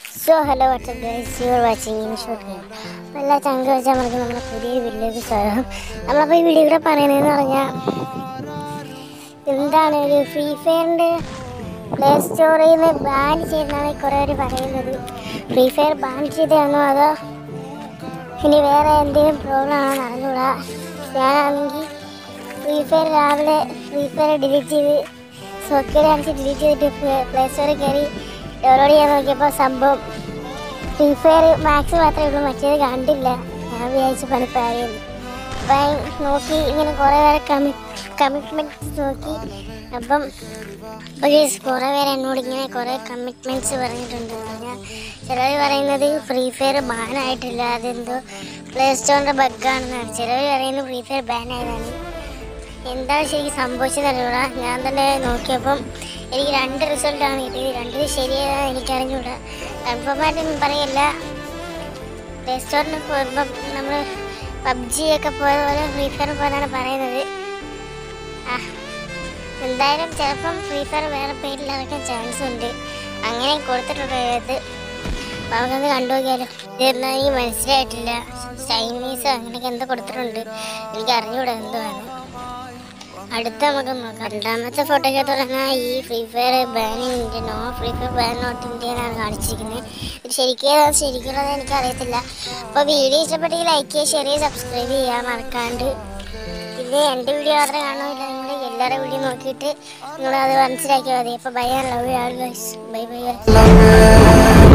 so hello what's up guys you are watching in short game അപ്പോൾ എല്ലാ ചങ്ക് വെച്ചാൽ നമുക്ക് നമ്മുടെ പുതിയ വീഡിയോയിലേക്ക് സ്വാഗതം നമ്മളപ്പോൾ ഈ വീഡിയോ കൂടെ പറയുന്നതെന്ന് പറഞ്ഞാൽ എന്താണ് ഒരു ഫ്രീ ഫയറിൻ്റെ പ്ലേ സ്റ്റോറിൽ നിന്ന് ബാൻ ചെയ്തെന്നാണ് കുറേ പേര് പറയുന്നത് ഫ്രീ ഫയർ ബാൻ ചെയ്തതാണോ അതോ ഇനി വേറെ എന്തെങ്കിലും പ്രോബ്ലം ആണോ എന്ന് അറിഞ്ഞൂടാ ഞാനാണെങ്കിൽ ഫ്രീ ഫയർ രാവിലെ ഫ്രീ ഫയർ ഡിലീറ്റ് ചെയ്ത് സോക്കേഡ് കാണിച്ച് ഡിലീറ്റ് ചെയ്തിട്ട് പ്ലേ സ്റ്റോറിൽ കയറി ഡൗൺലോഡ് ചെയ്യാൻ നോക്കിയപ്പോൾ സംഭവം ഫ്രീ ഫയർ മാക്സ് മാത്രമേ ഉള്ളൂ മറ്റേത് കണ്ടില്ല ഞാൻ വിചാരിച്ചു പണിപ്പായിരുന്നു അപ്പം നോക്കി ഇങ്ങനെ കുറേ പേരെ കമി കമ്മിറ്റ്മെൻറ്റ്സ് നോക്കി അപ്പം അപ്പോൾ കുറേ പേര് എന്നോട് ഇങ്ങനെ കുറേ കമ്മിറ്റ്മെൻറ്റ്സ് പറഞ്ഞിട്ടുണ്ട് ഞാൻ ചിലർ പറയുന്നത് ഫ്രീ ഫയർ ബാനായിട്ടില്ല അതെന്തോ പ്ലേ സ്റ്റോറിൻ്റെ ബഗ്ഗാണെന്നാണ് ചിലർ പറയുന്നത് ഫ്രീ ഫയർ ബാൻ ആയതാണ് എന്താണ് ശരിക്കും സംഭവിച്ചത് അറിയൂടാ ഞാൻ തന്നെ നോക്കിയപ്പം എനിക്ക് രണ്ട് റിസൾട്ടാണ് കിട്ടിയത് രണ്ടിത് ശരിയാണെന്ന് എനിക്ക് അറിഞ്ഞൂടാ കൺഫേം ആയിട്ടൊന്നും പറയില്ല പ്ലേ സ്റ്റോറിന് പോകുമ്പം നമ്മൾ പബ്ജി ഒക്കെ പോയ പോലെ ഫ്രീ ഫയർ പോലെയാണ് പറയുന്നത് ആ എന്തായാലും ചിലപ്പം ഫ്രീ ഫയർ വേറെ പേരിൽ ഇറക്കാൻ ചാൻസ് ഉണ്ട് അങ്ങനെ കൊടുത്തിട്ടുണ്ട് ഇത് അപ്പം നമുക്കൊന്ന് കണ്ടു നോക്കിയാലോ ഇതെന്നാ എനിക്ക് മനസ്സിലായിട്ടില്ല ചൈനീസ് അങ്ങനെയൊക്കെ എന്തോ കൊടുത്തിട്ടുണ്ട് എനിക്ക് അറിഞ്ഞൂടാ എന്തുവാണ് അടുത്ത നമുക്ക് നോക്കാം രണ്ടാമത്തെ ഫോട്ടോയ്ക്കകത്ത് പറഞ്ഞാൽ ഈ free fire ban in India no free fire ban not India എന്നാണ് കാണിച്ചിരിക്കുന്നത് ഇത് ശരിക്കും ശരിക്കുള്ളത് എനിക്ക് അറിയത്തില്ല അപ്പോൾ വീഡിയോ ഇഷ്ടപ്പെട്ടെങ്കിൽ ലൈക്ക് ചെയ്യുക ഷെയർ ചെയ്യുക സബ്സ്ക്രൈബ് ചെയ്യുക മറക്കാണ്ട് പിന്നെ എൻ്റെ വീഡിയോ മാത്രമേ കാണുന്നില്ല നിങ്ങൾ എല്ലാവരുടെ വീഡിയോ നോക്കിയിട്ട് നിങ്ങൾ അത് മനസ്സിലാക്കിയാൽ മതി അപ്പോൾ bye love you all guys bye by